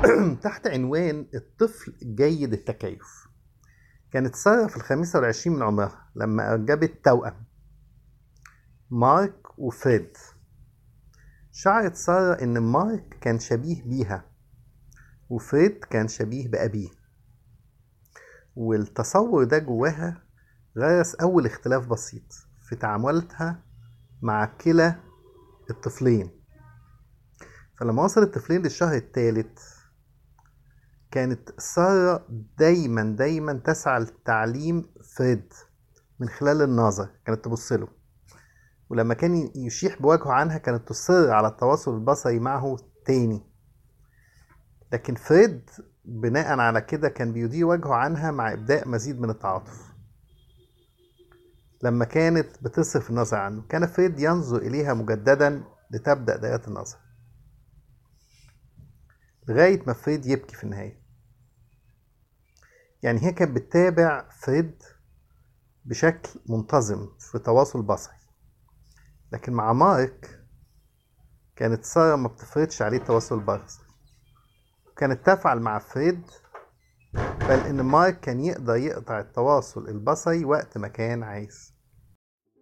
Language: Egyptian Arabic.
تحت عنوان الطفل جيد التكيف كانت سارة في الخامسة والعشرين من عمرها لما أنجبت توأم مارك وفريد شعرت سارة إن مارك كان شبيه بيها وفريد كان شبيه بأبيه والتصور ده جواها غرس أول اختلاف بسيط في تعاملاتها مع كلا الطفلين فلما وصل الطفلين للشهر الثالث كانت سارة دايما دايما تسعى لتعليم فريد من خلال النظر كانت تبص له ولما كان يشيح بوجهه عنها كانت تصر على التواصل البصري معه تاني لكن فريد بناء على كده كان بيدير وجهه عنها مع إبداء مزيد من التعاطف لما كانت بتصرف النظر عنه كان فريد ينظر إليها مجددا لتبدأ دائرة النظر لغاية ما فريد يبكي في النهاية يعني هي كانت بتتابع فريد بشكل منتظم في تواصل بصري لكن مع مارك كانت سارة ما بتفرضش عليه التواصل البصري كانت تفعل مع فريد بل إن مارك كان يقدر يقطع التواصل البصري وقت ما كان عايز